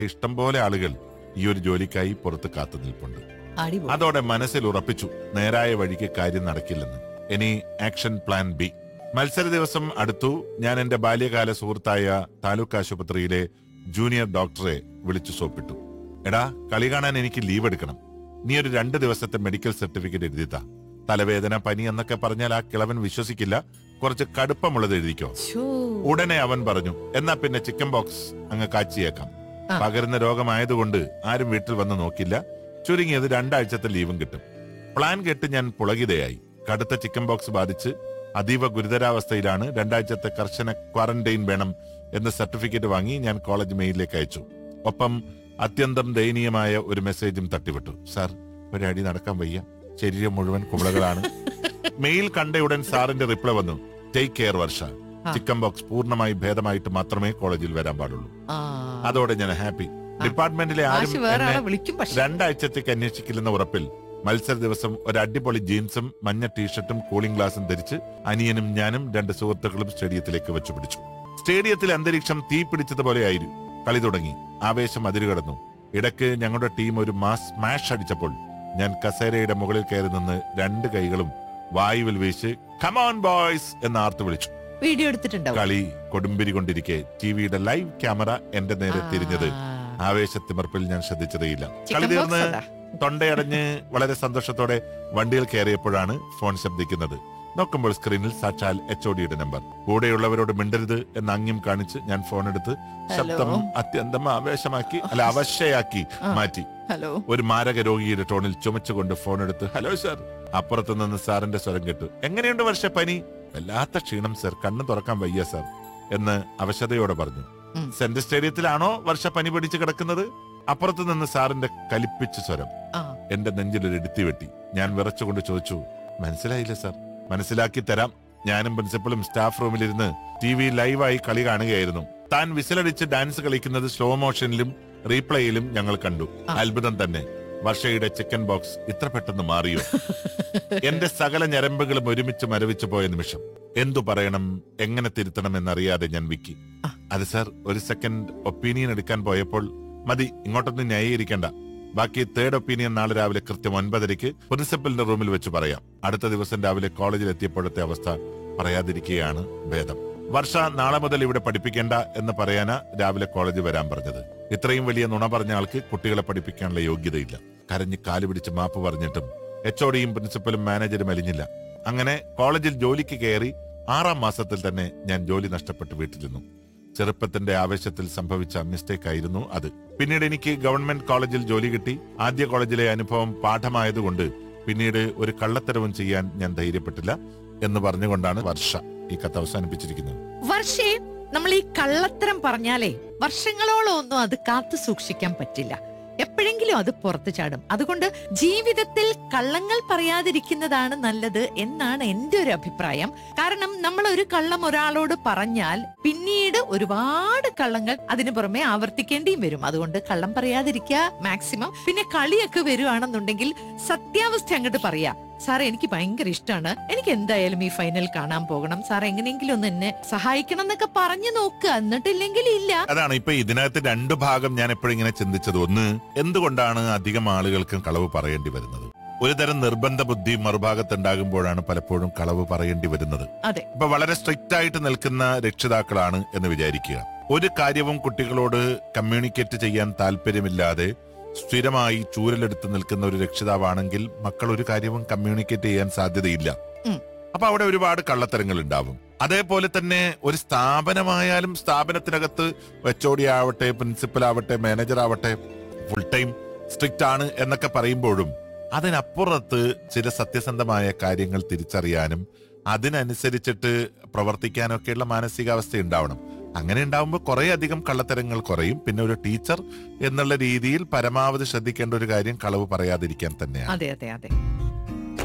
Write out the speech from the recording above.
ഇഷ്ടംപോലെ ആളുകൾ ഈ ഒരു ജോലിക്കായി പുറത്ത് കാത്തു നിൽപ്പുണ്ട് അടിപൊളി അതോടെ മനസ്സിൽ ഉറപ്പിച്ചു നേരായ വഴിക്ക് കാര്യം നടക്കില്ലെന്ന് ഇനി ആക്ഷൻ പ്ലാൻ ബി മത്സര ദിവസം അടുത്തു ഞാൻ എന്റെ ബാല്യകാല സുഹൃത്തായ താലൂക്ക് ആശുപത്രിയിലെ ജൂനിയർ ഡോക്ടറെ വിളിച്ചു സോപ്പിട്ടു എടാ കളി കാണാൻ എനിക്ക് ലീവ് എടുക്കണം നീ ഒരു രണ്ട് ദിവസത്തെ മെഡിക്കൽ സർട്ടിഫിക്കറ്റ് എഴുതിത്താ തലവേദന പനി എന്നൊക്കെ പറഞ്ഞാൽ ആ കിളവൻ വിശ്വസിക്കില്ല കുറച്ച് കടുപ്പമുള്ളത് എഴുതിക്കോ ശ്ശോ. ഉടനെ അവൻ പറഞ്ഞു എന്നാ പിന്നെ ചിക്കൻ ബോക്സ് അങ്ങ് കാച്ചിയേക്കാം ആ. പകരുന്ന രോഗമായതുകൊണ്ട് ആരും വീട്ടിൽ വന്ന് നോക്കില്ല ചുരുങ്ങിയത് രണ്ടാഴ്ചത്തെ ലീവും കിട്ടും പ്ലാൻ കേട്ട് ഞാൻ പുളകിതയായി കടുത്ത ചിക്കൻ ബോക്സ് ബാധിച്ച് അതീവ ഗുരുതരാവസ്ഥയിലാണ് രണ്ടാഴ്ചത്തെ കർശന ക്വാറന്റൈൻ വേണം എന്ന സർട്ടിഫിക്കറ്റ് വാങ്ങി ഞാൻ കോളേജ് മെയിലിലേക്ക് അയച്ചു ഒപ്പം അത്യന്തം ദയനീയമായ ഒരു മെസ്സേജും തട്ടിവിട്ടു സാർ ഒരടി നടക്കാൻ വയ്യ ശരീരം മുഴുവൻ കുമിളകളാണ് മെയിൽ കണ്ടയുടൻ സാറിന്റെ റിപ്ലൈ വന്നു ടേക്ക് കെയർ വർഷ ആ. ചിക്കൻ ബോക്സ് പൂർണ്ണമായി ഭേദമായിട്ട് മാത്രമേ കോളേജിൽ വരാൻ പാടുള്ളൂ ആ. അതോടെ ഞാൻ ഹാപ്പി ഡിപ്പാർട്ട്മെന്റിലെ ആരും മാഷ് വേറെ എന്നെ ആളെ വിളിക്കും പക്ഷെ രണ്ടാഴ്ചത്തേക്ക് അന്വേഷിക്കില്ലെന്ന ഉറപ്പിൽ മത്സര ദിവസം ഒരു അടിപൊളി ജീൻസും മഞ്ഞ ടീഷർട്ടും കൂളിംഗ് ഗ്ലാസും ധരിച്ച് അനിയനും ഞാനും രണ്ട് സുഹൃത്തുക്കളും സ്റ്റേഡിയത്തിലേക്ക് വെച്ചു പിടിച്ചു സ്റ്റേഡിയത്തിലെ അന്തരീക്ഷം തീ പിടിച്ചതുപോലെയായിരുന്നു കളി തുടങ്ങി ആവേശം അതിരുകടന്നു ഇടയ്ക്ക് ഞങ്ങളുടെ ടീം ഒരു മാസ് സ്മാഷ് അടിച്ചപ്പോൾ ഞാൻ കസേരയുടെ മുകളിൽ കയറി നിന്ന് രണ്ട് കൈകളും വായുവിൽ വീശി കമോൺ ബോയ്സ് എന്ന് ആർത്തു വിളിച്ചു വീഡിയോ എടുത്തിട്ടുണ്ടാവും കളി കൊടുമ്പിരി കൊണ്ടിരിക്കെ ടിവിയുടെ ലൈവ് ക്യാമറ എന്റെ നേരെ തിരിഞ്ഞത് ആവേശത്തിമർപ്പിൽ ഞാൻ ശ്രദ്ധിച്ചതേയില്ല കളി ചിക്കൻ ബോക്സ് തീർന്ന് അതാ. തൊണ്ടയടഞ്ഞ് വളരെ സന്തോഷത്തോടെ വണ്ടിയിൽ കയറിയപ്പോഴാണ് ഫോൺ ശബ്ദിക്കുന്നത് നോക്കുമ്പോൾ സ്ക്രീനിൽ സാക്ഷാൽ എച്ച് ഒ ഡിയുടെ നമ്പർ കൂടെയുള്ളവരോട് മിണ്ടരുത് എന്ന ആംഗ്യം കാണിച്ച് ഞാൻ ഫോൺ എടുത്ത് ശബ്ദം ഹലോ. അത്യന്തം ആവേശമാക്കി അല്ല അവശ്യയാക്കി ആ. മാറ്റി ഹലോ ഒരു മാരക രോഗിയുടെ ടോണിൽ ചുമച്ചുകൊണ്ട് ഫോൺ എടുത്ത് ഹലോ സർ അപ്പുറത്തു നിന്ന് സാറിന്റെ സ്വരം കേട്ടു എങ്ങനെയുണ്ട് വർഷ പനി വല്ലാത്ത ക്ഷീണം സർ കണ്ണു തുറക്കാൻ വയ്യ സർ എന്ന് അവശതയോടെ പറഞ്ഞു ഉം. സെന്റ് സ്റ്റേഡിയത്തിലാണോ വർഷ പനി പിടിച്ച് കിടക്കുന്നത് അപ്പുറത്തു നിന്ന് സാറിന്റെ കലിപ്പിച്ച സ്വരം ആ എന്റെ നെഞ്ചിലൊരു ഇടുത്തി വെട്ടി ഞാൻ വിറച്ചുകൊണ്ട് ചോദിച്ചു മനസ്സിലായില്ല സർ മനസ്സിലാക്കി തരാം ഞാനും പ്രിൻസിപ്പളും സ്റ്റാഫ് റൂമിലിരുന്ന് ടി വി ലൈവായി കളി കാണുകയായിരുന്നു താൻ വിസിലടിച്ച് ഡാൻസ് കളിക്കുന്നത് സ്ലോ മോഷനിലും റീപ്ലേയിലും ഞങ്ങൾ കണ്ടു ആ. അത്ഭുതം തന്നെ വർഷയുടെ ചിക്കൻ ബോക്സ് ഇത്ര പെട്ടെന്ന് മാറിയോ എന്റെ സകല ഞരമ്പുകളും ഒരുമിച്ച് മരവിച്ചു പോയ നിമിഷം എന്തു പറയണം എങ്ങനെ തിരുത്തണം എന്നറിയാതെ ഞാൻ വിക്കി ആ. അത് സാർ ഒരു സെക്കൻഡ് ഒപ്പീനിയൻ എടുക്കാൻ പോയപ്പോൾ മതി ഇങ്ങോട്ടൊന്നും ന്യായീകരിക്കണ്ട ബാക്കി തേർഡ് ഒപ്പീനിയൻ നാളെ രാവിലെ കൃത്യം ഒൻപതരയ്ക്ക് പ്രിൻസിപ്പലിന്റെ റൂമിൽ വെച്ച് പറയാം അടുത്ത ദിവസം രാവിലെ കോളേജിൽ എത്തിയപ്പോഴത്തെ അവസ്ഥ പറയാതിരിക്കുകയാണ് ഭേദം വർഷ നാളെ മുതൽ ഇവിടെ പഠിപ്പിക്കേണ്ട എന്ന് പറയാനാ രാവിലെ കോളേജ് വരാൻ പറഞ്ഞത് ഇത്രയും വലിയ നുണ പറഞ്ഞ ആൾക്ക് കുട്ടികളെ പഠിപ്പിക്കാനുള്ള യോഗ്യതയില്ല കരഞ്ഞ് കാല് പിടിച്ച് മാപ്പ് പറഞ്ഞിട്ടും എച്ച് ഒടിയും പ്രിൻസിപ്പലും മാനേജരും അലിഞ്ഞില്ല അങ്ങനെ കോളേജിൽ ജോലിക്ക് കയറി ആറാം മാസത്തിൽ തന്നെ ഞാൻ ജോലി നഷ്ടപ്പെട്ട് വീട്ടിൽ നിന്നു ചെറുപ്പത്തിന്റെ ആവേശത്തിൽ സംഭവിച്ച മിസ്റ്റേക്ക് ആയിരുന്നു അത് പിന്നീട് എനിക്ക് ഗവൺമെന്റ് കോളേജിൽ ജോലി കിട്ടി ആദ്യ കോളേജിലെ അനുഭവം പാഠമായതുകൊണ്ട് പിന്നീട് ഒരു കള്ളത്തരവും ചെയ്യാൻ ഞാൻ ധൈര്യപ്പെട്ടില്ല എന്ന് പറഞ്ഞുകൊണ്ടാണ് വർഷ ഈ കഥ അവസാനിപ്പിച്ചിരിക്കുന്നത് വർഷേ നമ്മൾ ഈ കള്ളത്തരം പറഞ്ഞാലേ വർഷങ്ങളോളം ഒന്നും അത് കാത്തു സൂക്ഷിക്കാൻ പറ്റില്ല എപ്പോഴെങ്കിലും അത് പുറത്തു ചാടും അതുകൊണ്ട് ജീവിതത്തിൽ കള്ളങ്ങൾ പറയാതിരിക്കുന്നതാണ് നല്ലത് എന്നാണ് എന്റെ ഒരു അഭിപ്രായം കാരണം നമ്മൾ ഒരു കള്ളം ഒരാളോട് പറഞ്ഞാൽ പിന്നീട് ഒരുപാട് കള്ളങ്ങൾ അതിനു പുറമെ ആവർത്തിക്കേണ്ടിയും വരും അതുകൊണ്ട് കള്ളം പറയാതിരിക്കുക മാക്സിമം പിന്നെ കളിയൊക്കെ വരുവാണെന്നുണ്ടെങ്കിൽ സത്യാവസ്ഥ അങ്ങോട്ട് പറയാ സാറേ എനിക്ക് ഭയങ്കര ഇഷ്ടമാണ് എനിക്ക് എന്തായാലും ഈ ഫൈനൽ കാണാൻ പോകണം സാർ എങ്ങനെയെങ്കിലും ഒന്ന് എന്നെ സഹായിക്കണം എന്നൊക്കെ പറഞ്ഞു നോക്കുക എന്നിട്ടില്ലെങ്കിൽ ഇല്ല അതാണ് ഇപ്പൊ ഇതിനകത്ത് രണ്ടു ഭാഗം ഞാൻ എപ്പോഴും ഇങ്ങനെ ചിന്തിച്ചത് ഒന്ന് എന്തുകൊണ്ടാണ് അധികം ആളുകൾക്കും കളവ് പറയേണ്ടി വരുന്നത് ഒരു തരം നിർബന്ധ ബുദ്ധി മറുഭാഗത്തുണ്ടാകുമ്പോഴാണ് പലപ്പോഴും കളവ് പറയേണ്ടി വരുന്നത് അതെ ഇപ്പൊ വളരെ സ്ട്രിക്റ്റ് ആയിട്ട് നിൽക്കുന്ന രക്ഷിതാക്കളാണ് എന്ന് വിചാരിക്കുക ഒരു കാര്യവും കുട്ടികളോട് കമ്മ്യൂണിക്കേറ്റ് ചെയ്യാൻ താല്പര്യമില്ലാതെ സ്ഥിരമായി ചൂരലെടുത്ത് നിൽക്കുന്ന ഒരു രക്ഷിതാവാണെങ്കിൽ മക്കൾ ഒരു കാര്യവും കമ്മ്യൂണിക്കേറ്റ് ചെയ്യാൻ സാധ്യതയില്ല ഉം. അപ്പൊ അവിടെ ഒരുപാട് കള്ളത്തരങ്ങൾ ഉണ്ടാവും അതേപോലെ തന്നെ ഒരു സ്ഥാപനമായാലും സ്ഥാപനത്തിനകത്ത് എച്ച് ആവട്ടെ പ്രിൻസിപ്പൽ ആവട്ടെ മാനേജർ ആവട്ടെ ഫുൾ ടൈം സ്ട്രിക്റ്റ് ആണ് എന്നൊക്കെ പറയുമ്പോഴും അതിനപ്പുറത്ത് ചില സത്യസന്ധമായ കാര്യങ്ങൾ തിരിച്ചറിയാനും അതിനനുസരിച്ചിട്ട് പ്രവർത്തിക്കാനൊക്കെയുള്ള മാനസികാവസ്ഥ ഉണ്ടാവണം അങ്ങനെ ഉണ്ടാവുമ്പോൾ കുറെ അധികം കള്ളത്തരങ്ങൾ കുറയും പിന്നെ ഒരു ടീച്ചർ എന്നുള്ള രീതിയിൽ പരമാവധി ശ്രദ്ധിക്കേണ്ട ഒരു കാര്യം കളവ് പറയാതിരിക്കാൻ തന്നെയാണ് അതെ അതെ അതെ